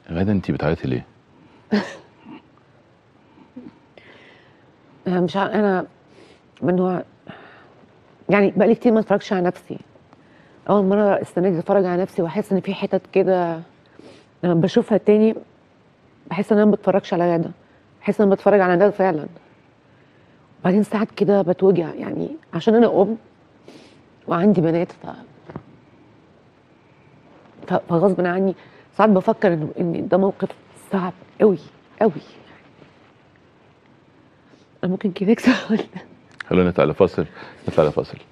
غدا انت بتعيطي ليه؟ أنا مش عارف انا من نوع يعني بقالي كتير ما اتفرجش على نفسي اول مره السنه دي اتفرج على نفسي واحس ان في حتت كده لما بشوفها تاني بحس ان انا ما بتفرجش على غدا بحس ان انا بتفرج على ده فعلا وبعدين ساعات كده بتوجع يعني عشان انا ام وعندي بنات ف ف- فغصب عني ساعات بفكر انه ان ده موقف صعب قوي قوي انا ممكن كده اكسب ولا خلونا نطلع لفاصل نطلع لفاصل